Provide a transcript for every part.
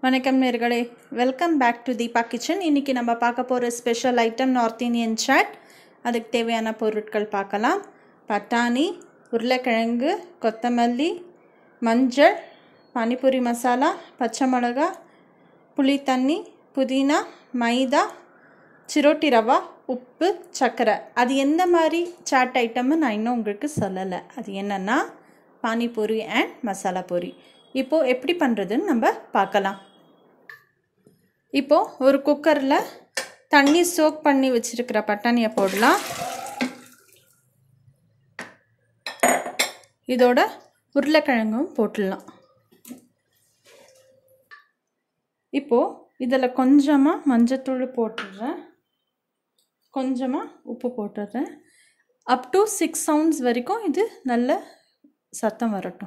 வணக்கம் நேர்களே welcome back to Deepa kitchen இன்றைக்கி நம்ம பார்க்க போகிற special item north Indian chaat அதுக்கு தேவையான பொருட்கள் பார்க்கலாம் பட்டாணி உருளைக்கிழங்கு கொத்தமல்லி மஞ்சள் பானிபூரி மசாலா பச்சை மிளகா புளி தண்ணி புதினா மைதா சிரோட்டி ரவா உப்பு சர்க்கரை அது எந்த மாதிரி சாட் ஐட்டம்னு நான் இன்னும் உங்களுக்கு சொல்லலை அது என்னென்னா பானிபூரி அண்ட் மசாலா பூரி இப்போது எப்படி பண்ணுறதுன்னு நம்ம பார்க்கலாம் இப்போது ஒரு குக்கரில் தண்ணி சோக் பண்ணி வச்சுருக்கிற பட்டாணியை போடலாம் இதோட உருளைக்கிழங்கும் போட்டுடலாம் இப்போது இதில் கொஞ்சமாக மஞ்சத்தூள் போட்டுடுறேன் கொஞ்சமாக உப்பு போட்டுடுறேன் அப் டு சிக்ஸ் சவுண்ட்ஸ் வரைக்கும் இது நல்ல சத்தம் வரட்டும்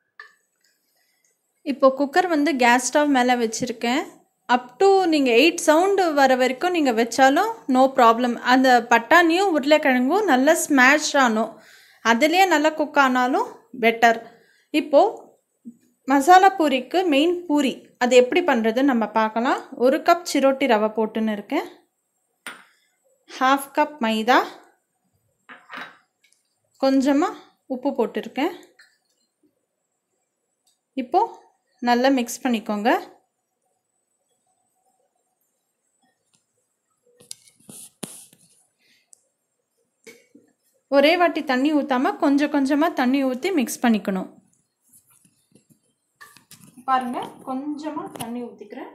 இப்போ குக்கர் வந்து கேஸ் ஸ்டவ் மேலே வச்சுருக்கேன் அப் டு நீங்கள் எயிட் சவுண்டு வர வரைக்கும் நீங்கள் வச்சாலும் நோ ப்ராப்ளம் அந்த பட்டாணியும் உருளைக்கிழங்கும் நல்லா ஸ்மாஷ் ஆனும் அதுலேயே நல்லா குக் ஆனாலும் பெட்டர் இப்போது மசாலா பூரிக்கு மெயின் பூரி அது எப்படி பண்ணுறது நம்ம பார்க்கலாம் ஒரு கப் சிரோட்டி ரவை போட்டுன்னு இருக்கேன் ஹாஃப் கப் மைதா கொஞ்சமாக உப்பு போட்டிருக்கேன் இப்போது நல்லா மிக்ஸ் பண்ணிக்கோங்க ஒரே வாட்டி தண்ணி ஊற்றாமல் கொஞ்சம் கொஞ்சமாக தண்ணி ஊற்றி மிக்ஸ் பண்ணிக்கணும் பாருங்கள் கொஞ்சமாக தண்ணி ஊற்றிக்கிறேன்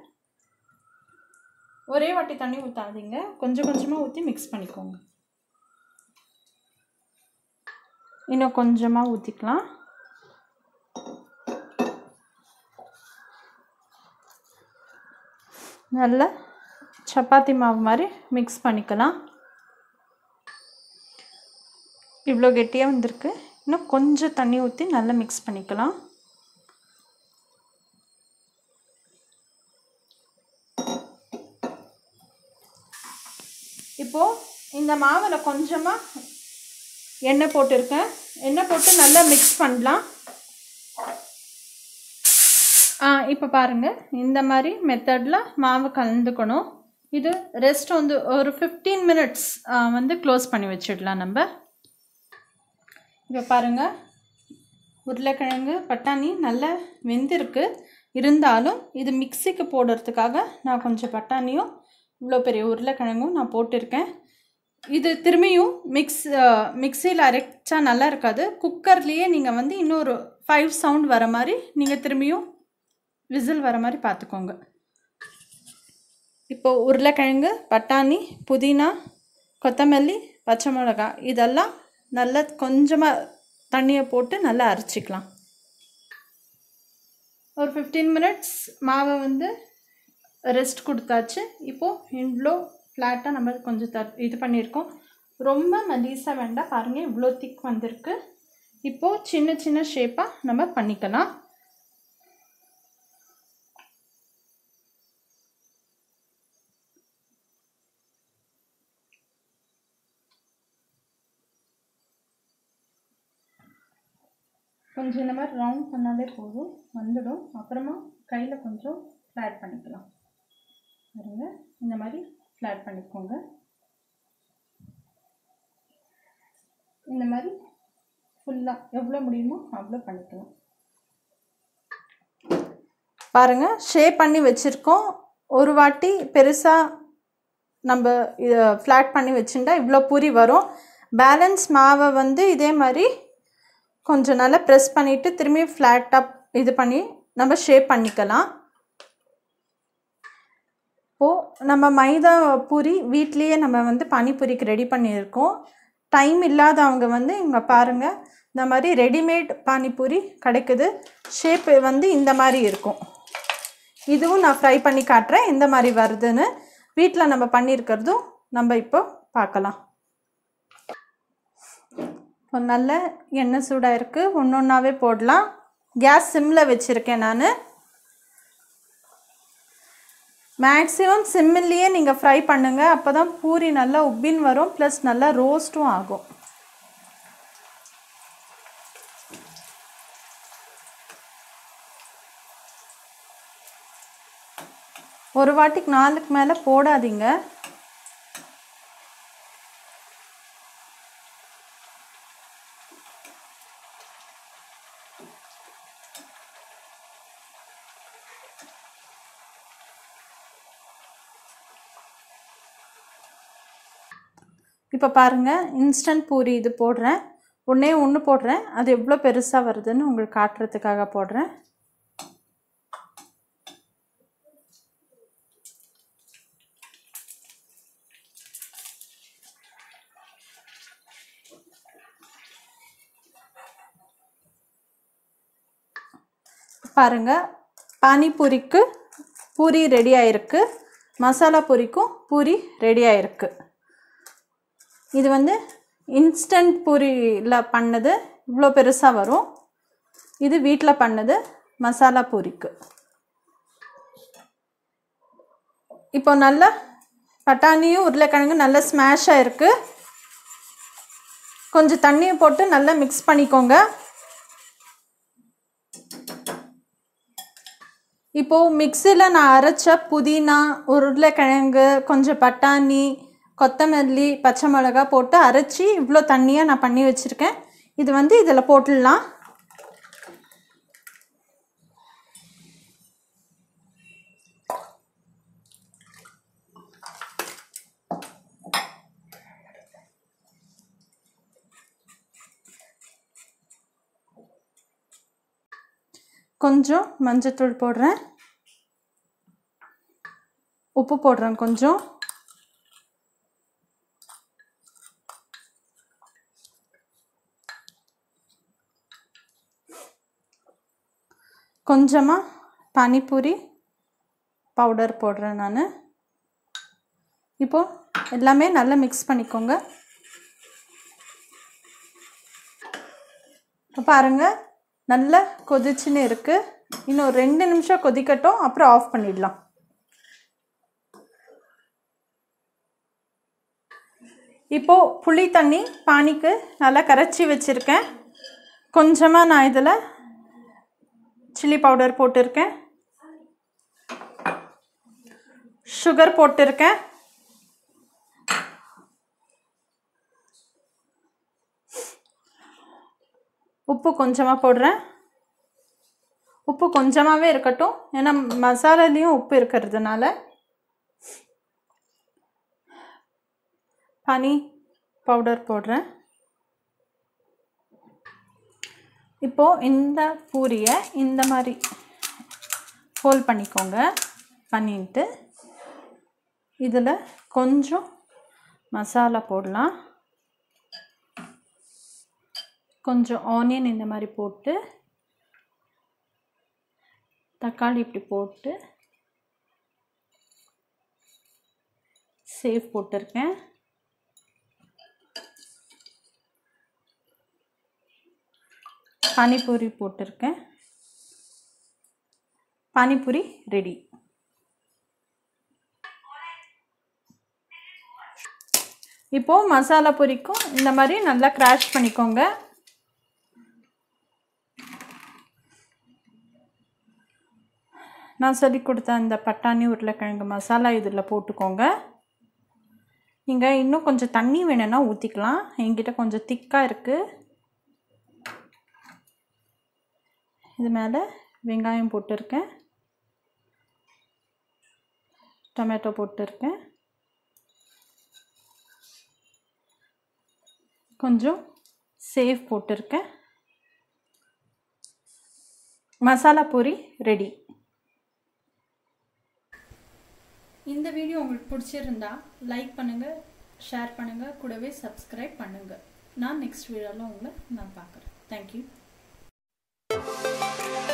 ஒரே வாட்டி தண்ணி ஊற்றாதீங்க கொஞ்சம் கொஞ்சமாக ஊற்றி மிக்ஸ் பண்ணிக்கோங்க இன்னும் கொஞ்சமாக ஊற்றிக்கலாம் நல்லா சப்பாத்தி மாவு மாதிரி மிக்ஸ் பண்ணிக்கலாம் இவ்வளோ கெட்டியாக வந்திருக்கு இன்னும் கொஞ்சம் தண்ணி ஊற்றி நல்லா மிக்ஸ் பண்ணிக்கலாம் இப்போது இந்த மாவில் கொஞ்சமாக எண்ணெய் போட்டிருக்கேன் எண்ணெய் போட்டு நல்லா மிக்ஸ் பண்ணலாம் இப்போ பாருங்கள் இந்த மாதிரி மெத்தடில் மாவு கலந்துக்கணும் இது ரெஸ்ட் வந்து ஒரு ஃபிஃப்டீன் மினிட்ஸ் வந்து க்ளோஸ் பண்ணி வச்சிடலாம் நம்ம இப்போ பாருங்கள் உருளைக்கிழங்கு பட்டாணி நல்லா வெந்திருக்கு இருந்தாலும் இது மிக்சிக்கு போடுறதுக்காக நான் கொஞ்சம் பட்டாணியும் இவ்வளோ பெரிய உருளைக்கிழங்கும் நான் போட்டிருக்கேன் இது திரும்பியும் மிக்ஸ் மிக்சியில் அரைச்சா நல்லா இருக்காது குக்கர்லேயே நீங்கள் வந்து இன்னொரு ஃபைவ் சவுண்ட் வர மாதிரி நீங்கள் திரும்பியும் விசில் வர மாதிரி பார்த்துக்கோங்க இப்போ உருளைக்கிழங்கு பட்டாணி புதினா கொத்தமல்லி பச்சை மிளகா இதெல்லாம் நல்லா கொஞ்சமாக தண்ணியை போட்டு நல்லா அரைச்சிக்கலாம் ஒரு ஃபிஃப்டீன் மினிட்ஸ் மாவை வந்து ரெஸ்ட் கொடுத்தாச்சு இப்போது இவ்வளோ ஃப்ளாட்டாக நம்ம கொஞ்சம் த இது பண்ணியிருக்கோம் ரொம்ப மெலீஸாக வேண்டாம் பாருங்கள் இவ்வளோ திக் வந்திருக்கு இப்போது சின்ன சின்ன ஷேப்பாக நம்ம பண்ணிக்கலாம் கொஞ்சம் இந்த மாதிரி ரவுண்ட் பண்ணாலே போதும் வந்துடும் அப்புறமா கையில் கொஞ்சம் ஃப்ளாட் பண்ணிக்கலாம் பாருங்க இந்த மாதிரி ஃப்ளாட் பண்ணிக்கோங்க இந்த மாதிரி ஃபுல்லாக எவ்வளோ முடியுமோ அவ்வளோ பண்ணிக்கலாம் பாருங்கள் ஷேப் பண்ணி வச்சுருக்கோம் ஒரு வாட்டி பெருசாக நம்ம இதை ஃப்ளாட் பண்ணி வச்சுட்டா இவ்வளோ பூரி வரும் பேலன்ஸ் மாவை வந்து இதே மாதிரி கொஞ்சம் நல்லா ப்ரெஸ் பண்ணிவிட்டு திரும்பி ஃப்ளாட்டாக இது பண்ணி நம்ம ஷேப் பண்ணிக்கலாம் இப்போது நம்ம மைதா பூரி வீட்லேயே நம்ம வந்து பானிபூரிக்கு ரெடி பண்ணியிருக்கோம் டைம் இல்லாதவங்க வந்து இங்கே பாருங்கள் இந்த மாதிரி ரெடிமேட் பானிபூரி கிடைக்குது ஷேப் வந்து இந்த மாதிரி இருக்கும் இதுவும் நான் ஃப்ரை பண்ணி காட்டுறேன் எந்த மாதிரி வருதுன்னு வீட்டில் நம்ம பண்ணியிருக்கிறதும் நம்ம இப்போ பார்க்கலாம் இப்போ நல்ல எண்ணெய் சூடாக இருக்குது ஒன்று ஒன்றாவே போடலாம் கேஸ் சிம்மில் வச்சுருக்கேன் நான் மேக்ஸிமம் சிம்மிலேயே நீங்கள் ஃப்ரை பண்ணுங்கள் அப்போ தான் பூரி நல்லா உப்பின் வரும் ப்ளஸ் நல்லா ரோஸ்ட்டும் ஆகும் ஒரு வாட்டிக்கு நாலுக்கு மேலே போடாதீங்க இப்போ பாருங்கள் இன்ஸ்டன்ட் பூரி இது போடுறேன் ஒன்றே ஒன்று போடுறேன் அது எவ்வளோ பெருசாக வருதுன்னு உங்களுக்கு காட்டுறதுக்காக போடுறேன் பாருங்க பானிபூரிக்கு பூரி ரெடி ஆயிருக்கு மசாலா பூரிக்கும் பூரி ரெடி ஆயிருக்கு இது வந்து இன்ஸ்டன்ட் பூரியில் பண்ணது இவ்வளோ பெருசாக வரும் இது வீட்டில் பண்ணது மசாலா பூரிக்கு இப்போ நல்லா பட்டாணியும் உருளைக்கிழங்கு நல்லா ஸ்மாஷ் ஆயிருக்கு கொஞ்சம் தண்ணியை போட்டு நல்லா மிக்ஸ் பண்ணிக்கோங்க இப்போது மிக்சியில் நான் அரைச்ச புதினா உருளைக்கிழங்கு கொஞ்சம் பட்டாணி கொத்தமல்லி பச்சை மிளகா போட்டு அரைச்சி இவ்வளோ தண்ணியாக நான் பண்ணி வச்சுருக்கேன் இது வந்து இதில் போட்டுடலாம் கொஞ்சம் மஞ்சத்தூள் போடுறேன் உப்பு போடுறேன் கொஞ்சம் கொஞ்சமாக பானிபூரி பவுடர் போடுறேன் நான் இப்போது எல்லாமே நல்லா மிக்ஸ் பண்ணிக்கோங்க இப்போ பாருங்கள் நல்லா கொதிச்சுன்னு இருக்குது இன்னும் ரெண்டு நிமிஷம் கொதிக்கட்டும் அப்புறம் ஆஃப் பண்ணிடலாம் இப்போது புளி தண்ணி பானிக்கு நல்லா கரைச்சி வச்சுருக்கேன் கொஞ்சமாக நான் இதில் சில்லி பவுடர் போட்டிருக்கேன் சுகர் போட்டிருக்கேன் உப்பு கொஞ்சமாக போடுறேன் உப்பு கொஞ்சமாகவே இருக்கட்டும் ஏன்னா மசாலாலேயும் உப்பு இருக்கிறதுனால பனி பவுடர் போடுறேன் இப்போது இந்த பூரியை இந்த மாதிரி ஃபோல்ட் பண்ணிக்கோங்க பண்ணிட்டு இதில் கொஞ்சம் மசாலா போடலாம் கொஞ்சம் ஆனியன் இந்த மாதிரி போட்டு தக்காளி இப்படி போட்டு சேவ் போட்டிருக்கேன் பானிபூரி போட்டிருக்கேன் பானிபூரி ரெடி இப்போது மசாலா பூரிக்கும் இந்த மாதிரி நல்லா கிராஷ் பண்ணிக்கோங்க நான் சொல்லி கொடுத்த அந்த பட்டாணி உருளைக்கிழங்கு மசாலா இதில் போட்டுக்கோங்க நீங்கள் இன்னும் கொஞ்சம் தண்ணி வேணும்னா ஊற்றிக்கலாம் என்கிட்ட கொஞ்சம் திக்காக இருக்குது இது மேலே வெங்காயம் போட்டிருக்கேன் டொமேட்டோ போட்டிருக்கேன் கொஞ்சம் சேவ் போட்டிருக்கேன் மசாலா பூரி ரெடி இந்த வீடியோ உங்களுக்கு பிடிச்சிருந்தா லைக் பண்ணுங்கள் ஷேர் பண்ணுங்கள் கூடவே சப்ஸ்கிரைப் பண்ணுங்கள் நான் நெக்ஸ்ட் வீடியோவில் உங்களை நான் பார்க்குறேன் தேங்க்யூ